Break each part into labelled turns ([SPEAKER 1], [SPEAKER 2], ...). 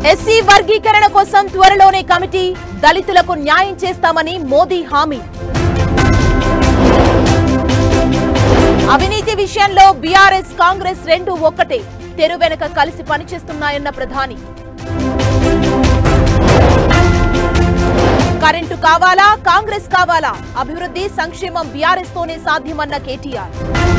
[SPEAKER 1] SC వర్గీకరణ కోసం త్వరలోనే కమిటీ దళితులకు న్యాయం చేస్తామని మోదీ హామీ అవినీతి విషయంలో బీఆర్ఎస్ కాంగ్రెస్ రెండు ఒక్కటే తెరు వెనక కలిసి పనిచేస్తున్నాయన్న ప్రధాని కరెంటు కావాలా కాంగ్రెస్ కావాలా అభివృద్ధి సంక్షేమం బీఆర్ఎస్ తోనే సాధ్యమన్న కేటీఆర్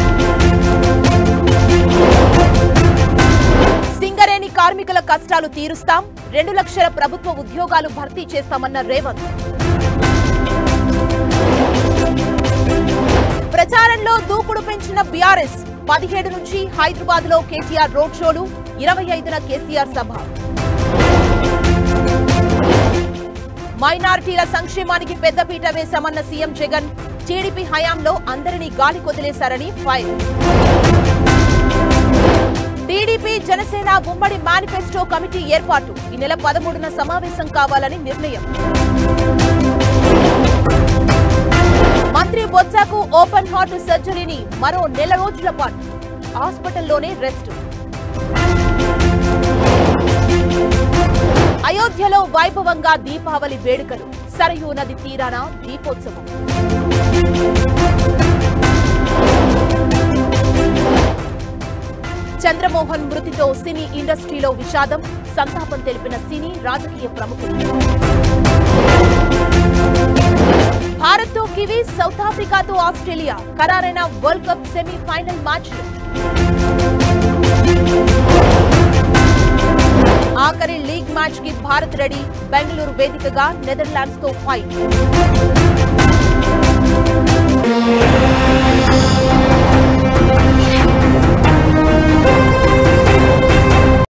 [SPEAKER 1] సింగరేణి కార్మికుల కష్టాలు తీరుస్తాం రెండు లక్షల ప్రభుత్వ ఉద్యోగాలు భర్తీ చేస్తామన్న రేవంత్ ప్రచారంలో దూకుడు పెంచిన బీఆర్ఎస్ పదిహేడు నుంచి హైదరాబాద్ లో కేటీఆర్ రోడ్ షోలు ఇరవై ఐదున కేసీఆర్ సభ మైనారిటీల సంక్షేమానికి పెద్దపీట వేశామన్న సీఎం జగన్ టీడీపీ హయాంలో అందరినీ గాలి కొదిలేశారని ఫైర్ టీడీపీ జనసేన ఉమ్మడి మేనిఫెస్టో కమిటీ ఏర్పాటు ఈ నెల పదమూడున సమావేశం కావాలని నిర్ణయం మంత్రి బొత్సకు ఓపెన్ హార్ట్ సర్జరీని మరో నెల రోజుల పాటు హాస్పిటల్లోనే రెస్ట్ అయోధ్యలో వైభవంగా దీపావళి వేడుకలు సరయూ నది తీరాన దీపోత్సవం చంద్రమోహన్ మృతితో సినీ ఇండస్ట్రీలో విషాదం సంతాపం తెలిపిన సినీ రాజకీయ ప్రముఖులు భారత్తో కివీస్ సౌత్ ఆఫ్రికాతో ఆస్ట్రేలియా ఖరారైన వరల్డ్ కప్ సెమీఫైనల్ మ్యాచ్లు ఆఖరి లీగ్ మ్యాచ్ కి భారత్ రెడీ బెంగళూరు వేదికగా నెదర్లాండ్స్ తో ఫైట్